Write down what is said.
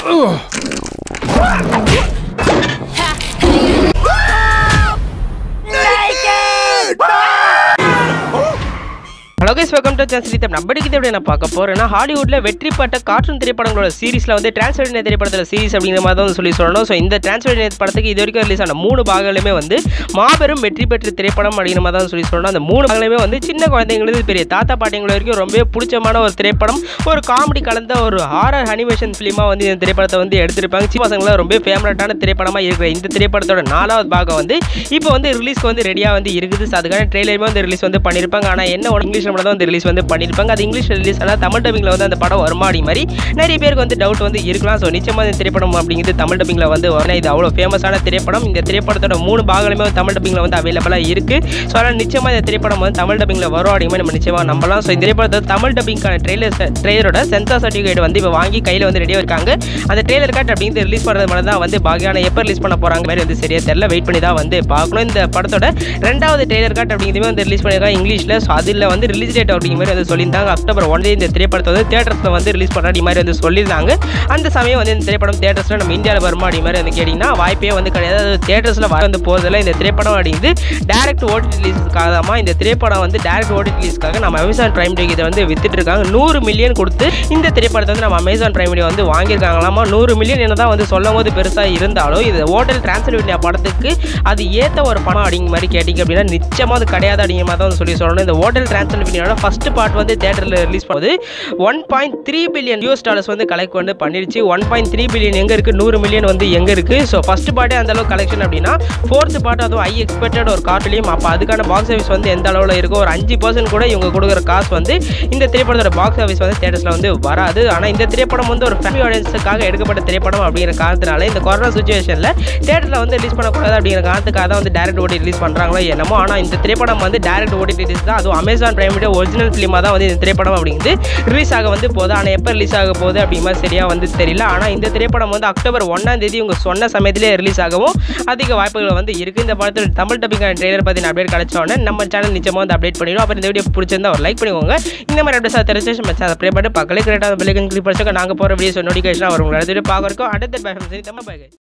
hello guys welcome to channel ஸ்ரீதம் நம்ம எடுக்கிறது எப்படி நான் பார்க்க போறேன்னா ஹாலிவுட்ல வெற்றி பெற்ற கார்ட்டூன் திரைப்படங்களோட சீரிஸ்ல வந்து டிரான்ஸ்ஃபர் திரைப்படத்தில் சீரிஸ் அப்படிங்கிற மாதிரி தான் சொல்லி சொல்லணும் ஸோ இந்த டிரான்ஸ்ஃபர் படத்துக்கு இது வரைக்கும் ரிலீஸ் ஆன மூணு பாகங்களுமே வந்து மாபெரும் வெற்றி பெற்ற திரைப்படம் அப்படிங்கிற மாதிரி தான் சொல்லி சொல்லணும் அந்த மூணு பாகங்களுமே வந்து சின்ன குழந்தைங்களுக்கு பெரிய தாத்தா பாட்டிங்கள வரைக்கும் ரொம்ப பிடிச்சமான ஒரு திரைப்படம் ஒரு காமெடி கலந்த ஒரு ஹாரர் அனிமேஷன் ஃபிலிமாக வந்து இந்த திரைப்படத்தை வந்து எடுத்திருப்பாங்க சின்ன பசங்களாம் ரொம்ப ஃபேவரட்டான திரைப்படமாக இருக்கிற இந்த திரைப்படத்தோட நாலாவது பாகம் வந்து இப்போ வந்து ரிலீஸ்க்கு வந்து ரெடியாக வந்து இருக்குது ஸோ அதுக்கான ட்ரெயிலருமே வந்து ரிலீஸ் வந்து பண்ணியிருப்பாங்க ஆனால் என்ன ஒரு இங்கிலீஷ் மட்டும் தான் வந்து ரிலீஸ் வந்து பண்ணியிருப்பாங்க அது இங்கிலீஷ் ரிலீஸ் ஆனால் தமிழ் டப்பிங்கில் வந்து அந்த படம் வருமா அப்படி மாதிரி நிறைய பேருக்கு வந்து டவுட் வந்து இருக்கலாம் ஸோ நிச்சயமாக இந்த திரைப்படம் அப்படிங்கிறது தமிழ் டப்பிங்கில் வந்து வரும் இது அவ்வளோ ஃபேமஸான திரைப்படம் இந்த திரைப்படத்தோட மூணு பாகங்களுமே வந்து தமிழ் டப்பிங்கில் வந்து அவைலபிளாக இருக்குது ஸோ அதனால் நிச்சயமாக இந்த திரைப்படம் வந்து தமிழ் டப்பிங்கில் வரும் அப்படிங்கிற நம்ம நிச்சயமாக நம்பலாம் ஸோ இந்த திரைப்படத்தோட தமிழ் டப்பிங்கான ட்ரெய்லர் ட்ரெய்லரோட சென்சார் சர்டிஃபிகேட் வந்து இப்போ வாங்கி கையில் வந்து ரெடியாக இருக்காங்க அந்த ட்ரெய்லர் கார்டு அப்படிங்கிறது ரிலீஸ் பண்ணுறது மட்டும் தான் வந்து பாகியான எப்போ ரிலீஸ் பண்ண போகிறாங்க மாதிரி வந்து சரியா தெரியல வெயிட் பண்ணி தான் வந்து பார்க்கணும் இந்த படத்தோட ரெண்டாவது ட்ரெய்லர் கார்டு அப்படிங்கிறதுமே வந்து ரிலீஸ் பண்ணியிருக்காங்க இங்கிலீஷில் ஸோ அதில் வந்து ரிலீஸ் டேட் அப்படிங்கிற மாதிரி வந்து சொல்லியிருந்தாங்க அக்டோபர் ஒன் இந்த திரைப்படத்தை வந்து தேட்டர்ஸில் வந்து ரிலீஸ் பண்ணுற மாதிரி வந்து சொல்லியிருந்தாங்க அந்த சமயம் வந்து இந்த திரைப்படம் தேட்டர்ஸில் நம்ம இந்தியாவில் வருமா அப்படி மாதிரி வந்து கேட்டிங்கன்னா வாய்ப்பே வந்து கிடையாது அது தேட்டர்ஸில் வந்து போகிறதில்ல இந்த திரைப்படம் அப்படிங்கிறது டேரக்ட் ஓடி ரிலீஸ்க்காக தான் இந்த திரைப்படம் வந்து டேரக்ட் ஓடி ரிலீஸ்க்காக நம்ம அமேசான் பிரைம் டே இதை வந்து வித்துட்டு இருக்காங்க நூறு மில்லியன் கொடுத்து இந்த திரைப்படத்தை வந்து நம்ம அமேசான் பிரைம் டே வந்து வாங்கியிருக்காங்களாமா நூறு மில்லியன் என்ன தான் வந்து சொல்லும் போது பெருசாக இருந்தாலும் இது ஹோட்டல் டிரான்ஸ்ஃபர் படத்துக்கு அது ஏற்ற ஒரு படம் அப்படிங்கிற மாதிரி கேட்டிங்க அப்படின்னா நிச்சயமாக அது கிடையாது அப்படிங்கிற மாதிரி தான் வந்து சொல்லி சொல்லணும் இந்த ஹோட்டல் டிரான்ஸ்ஃபர் ஃபர்ஸ்ட் பார்ட் வந்து தேட்டரில் ரிலீஸ் பண்ணுது one point three billion US dollars வந்து கலெக்ட் வந்து பண்ணிருச்சு ஒன் பாயிண்ட் த்ரீ பில்லியன் எங்கே இருக்குது நூறு மில்லியன் வந்து எங்கே இருக்குது ஸோ ஃபஸ்ட் பார்ட்டே அந்த அளவுக்கு கலெக்ஷன் அப்படின்னா ஃபோர்த் பார்ட் அதுவும் ஐ எக்ஸ்பெக்டட் ஒரு கார்ட்லையும் அப்போ அதுக்கான பாக்ஸ் ஆஃபீஸ் வந்து எந்த அளவில் இருக்கோ ஒரு அஞ்சு பர்சன்ட் கூட இவங்க கொடுக்குற காசு வந்து இந்த திரைப்படத்தோட பாக்ஸ் ஆஃபீஸ் வந்து தேட்டர்ஸில் வந்து வராது ஆனால் இந்த திரைப்படம் வந்து ஒரு ஃபேமிலி ஆடியன்ஸுக்காக எடுக்கப்பட்ட திரைப்படம் அப்படிங்கிற காரணத்தினால இந்த கொரோனா சுச்சுவேஷனில் தேட்டரில் வந்து ரிலீஸ் பண்ணக்கூடாது அப்படிங்கிற காரணத்துக்காக தான் வந்து டேரக்ட் ஓடி ரிலீஸ் பண்ணுறாங்களோ என்னமோ ஆனால் இந்த திரைப்படம் வந்து டேரக்ட் ஓடி ரிலீஸ் தான் அதுவும் அமேசான் பிரைம் ஒரிஜினல் ஃபிலிமாக தான் வந்து இந்த திரைப்படம் அப்படிங்கிறது ரிலீஸ் ஆக வந்து போகுது ஆனால் எப்போ ரிலீஸ் ஆக போகுது அப்படிங்கிற மாதிரி சரியாக வந்து தெரியல ஆனால் இந்த திரைப்படம் வந்து அக்டோபர் ஒன்றாம் தேதி இவங்க சொன்ன சமயத்திலே ரிலீஸ் ஆகவும் அதிக வாய்ப்புகள் வந்து இருக்குது இந்த படத்தில் தமிழ் டப்பிங்கான ட்ரெய்லர் பற்றி அப்டேட் கிடைச்ச உடனே நம்ம சேனல் நிச்சயமாக வந்து அப்டேட் பண்ணிடுவோம் அப்புறம் இந்த வீடியோ பிடிச்சிருந்தா ஒரு லைக் பண்ணிக்கோங்க இந்த மாதிரி அப்டேட் தெரிஞ்சு நம்ம சேனல் ப்ரே பண்ணி பக்கலே கரெக்டாக பெல்லைக்கன் கிளிக் படிச்சுக்க நாங்கள் போகிற வீடியோஸ் நோட்டிஃபிகேஷன் வரும் அடுத்த வீடியோ பார்க்குறோம் அடுத்த பை தமிழ் பை